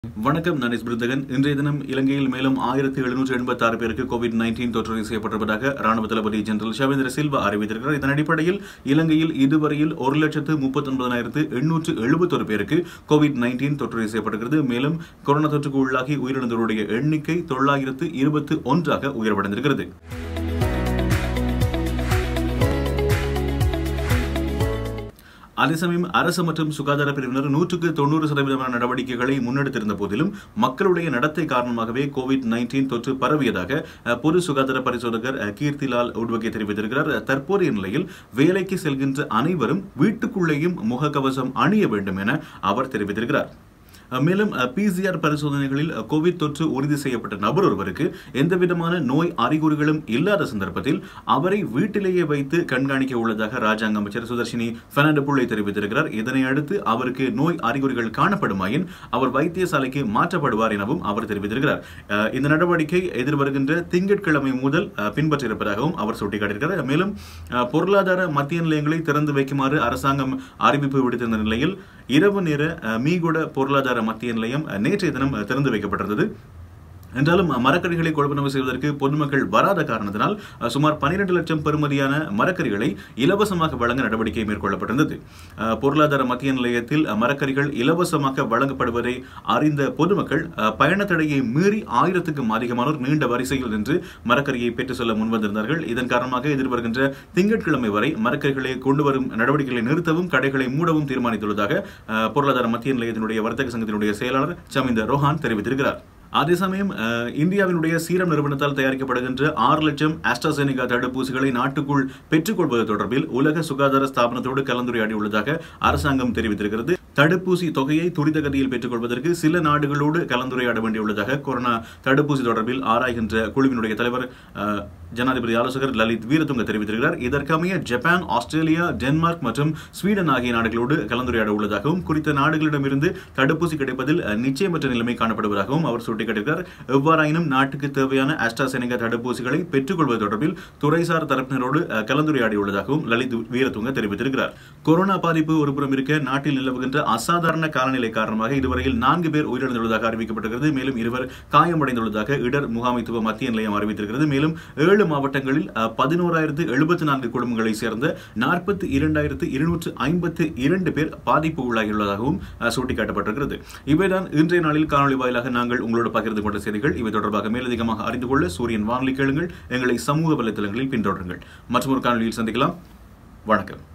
வணக்கம் நான் எஸ் பிருந்தகன் இன்றைய தினம் இலங்கையில் மேலும் ஆயிரத்தி எழுநூற்று எண்பத்தி ஆறு பேருக்கு கோவிட் நைன்டீன் தொற்று செய்யப்பட்டிருப்பதாக ராணுவ தளபதி ஜெனரல் ஷவேந்திர சில்வா அறிவித்திருக்கிறார் இதன் அடிப்படையில் இலங்கையில் இதுவரையில் ஒரு லட்சத்து முப்பத்தி ஒன்பதாயிரத்து எண்ணூற்று எழுபத்தொரு பேருக்கு கோவிட் நைன்டீன் தொற்று செய்யப்பட்டிருக்கிறது மேலும் கொரோனா தொற்றுக்கு உள்ளாகி உயிரிழந்தோருடைய எண்ணிக்கை தொள்ளாயிரத்து இருபத்தி ஒன்றாக உயர்வடைந்திருக்கிறது அதேசமயம் அரசு மற்றும் சுகாதார பிரிவினர் நூற்றுக்கு தொண்ணூறு சதவீதமான நடவடிக்கைகளை முன்னெடுத்திருந்த போதிலும் மக்களுடைய நடத்தை காரணமாகவே கோவிட் நைன்டீன் தொற்று பரவியதாக அஹ், பொது சுகாதார பரிசோதகர் அஹ், கீர்த்திலால் உட்வகே தெரிவித்திருக்கிறார் தற்போதைய நிலையில் வேலைக்கு செல்கின்ற அனைவரும் வீட்டுக்குள்ளேயும் முகக்கவசம் அணிய வேண்டும் என அவர் தெரிவித்திருக்கிறார் மேலும் பிசிஆர் பரிசோதனைகளில் அஹ், கோவிட் தொற்று உறுதி செய்யப்பட்ட நபர் ஒருவருக்கு எந்தவிதமான நோய் அறிகுறிகளும் இல்லாத சந்தர்ப்பத்தில் அவரை வீட்டிலேயே வைத்து கண்காணிக்க உள்ளதாக ராஜாங்க அமைச்சர் சுதர்ஷினி பெர்னாண்டோ புள்ளை தெரிவித்திருக்கிறார் இதனை அடுத்து அவருக்கு நோய் அறிகுறிகள் காணப்படுமாயின் அவர் வைத்தியசாலைக்கு மாற்றப்படுவார் எனவும் அவர் தெரிவித்திருக்கிறார் அஹ், இந்த நடவடிக்கை எதிர்வருகின்ற திங்கட்கிழமை முதல் அஹ், பின்பற்ற இருப்பதாகவும் அவர் சுட்டிக்காட்டியிருக்கிறார் மேலும் அஹ், பொருளாதார மத்திய நிலையங்களை திறந்து வைக்குமாறு அரசாங்கம் அறிவிப்பு விடுத்திருந்த நிலையில் இரவு நேர அஹ், மீகுட பொருளாதார மத்திய நிலையம் அஹ், நேற்றைய தினம் அஹ், திறந்து வைக்கப்பட்டிருந்தது என்றாலும் அஹ், மரக்கறிகளை கொள்வனவு செய்வதற்கு பொதுமக்கள் வராத காரணத்தினால் அஹ், சுமார் 12 லட்சம் பெறுமதியான மரக்கறிகளை இலவசமாக வழங்க நடவடிக்கை மேற்கொள்ளப்பட்டிருந்தது அஹ், பொருளாதார மத்திய நிலையத்தில் அஹ், மரக்கறிகள் இலவசமாக வழங்கப்படுவதை அறிந்த பொதுமக்கள் அஹ், பயண தடையை மீறி ஆயிரத்துக்கும் அதிகமானோர் நீண்ட வரிசையில் நின்று மரக்கறியை பெற்று செல்ல முன்வந்திருந்தார்கள் இதன் காரணமாக எதிர்வருகின்ற திங்கட்கிழமை வரை மரக்கறிகளை கொண்டு வரும் நடவடிக்கைகளை நிறுத்தவும் கடைகளை மூடவும் தீர்மானித்துள்ளதாக அஹ், பொருளாதார மத்திய நிலையத்தினுடைய வர்த்தக சங்கத்தினுடைய செயலாளர் சமிந்த ரோஹான் தெரிவித்திருக்கிறார் அதே சமயம் அஹ், இந்தியாவினுடைய சீரம் நிறுவனத்தால் தயாரிக்கப்படுகின்ற ஆறு லட்சம் ஆஸ்ட்ராசெனிகா தடுப்பூசிகளை நாட்டுக்குள் பெற்றுக்கொள்வது தொடர்பில் உலக சுகாதார ஸ்தாபனத்தோடு கலந்துரையாடி உள்ளதாக அரசாங்கம் தெரிவித்திருக்கிறது தடுப்பூசி தொகையை துரித கதியில் பெற்றுக்கொள்வதற்கு சில நாடுகளோடு கலந்துரையாட வேண்டியுள்ளதாக கொரோனா தடுப்பூசி தொடர்பில் ஆராய்கின்ற குழுவினுடைய தலைவர் அஹ், ஜனாதிபதி ஆலோசகர் லலித் வீரதுங்க தெரிவித்திருக்கிறார் இதற்கமைய ஜப்பான் ஆஸ்திரேலியா டென்மார்க் மற்றும் ஸ்வீடன் ஆகிய நாடுகளோடு கலந்துரையாட உள்ளதாகவும் குறித்த நாடுகளிடமிருந்து தடுப்பூசி கிடைப்பதில் அஹ், நிச்சயமற்ற நிலைமை காணப்படுவதாகவும் அவர் சுட்டிக்காட்டியிருக்கிறார் எவ்வாறாயினும் நாட்டுக்கு தேவையான ஆஸ்ட்ராசெனிகா தடுப்பூசிகளை பெற்றுக்கொள்வது தொடர்பில் துறைசார் தரப்பினரோடு அஹ், கலந்துரையாடியுள்ளதாகவும் லலித் வீரதுங்க தெரிவித்திருக்கிறார் கொரோனா பாதிப்பு ஒருபுறம் இருக்க நாட்டில் நிலவுகின்ற அசாதாரண காலநிலை காரணமாக இதுவரையில் நான்கு பேர் உயிரிழந்துள்ளதாக அறிவிக்கப்பட்டிருக்கிறது மேலும் இருவர் காயமடைந்துள்ளதாக இடர் முகாமைத்துவ மத்திய நிலையம் அறிவித்திருக்கிறது மேலும் ஏழு மாவட்டங்களில் பதினோராயிரத்து எழுபத்தி நான்கு குடும்பங்களை சேர்ந்த நாற்பத்தி இரண்டாயிரத்து இருநூற்று ஐம்பத்து இரண்டு பேர் பாதிப்பு உள்ளாகியுள்ளதாகவும் அஹ், சுட்டிக்காட்டப்பட்டிருக்கிறது இவைதான் இன்றைய நாளில் காணொலி வாயிலாக நாங்கள் உங்களோடு பகிர்ந்து கொண்ட செய்திகள் இவை தொடர்பாக மேலதிகமாக அறிந்து கொள்ள சூரியன் வானொலி கேளுங்கள் எங்களை சமூக வலைதளங்களில் பின்தொடருங்கள் மற்றும் ஒரு காணொலியில் சந்திக்கலாம் வணக்கம்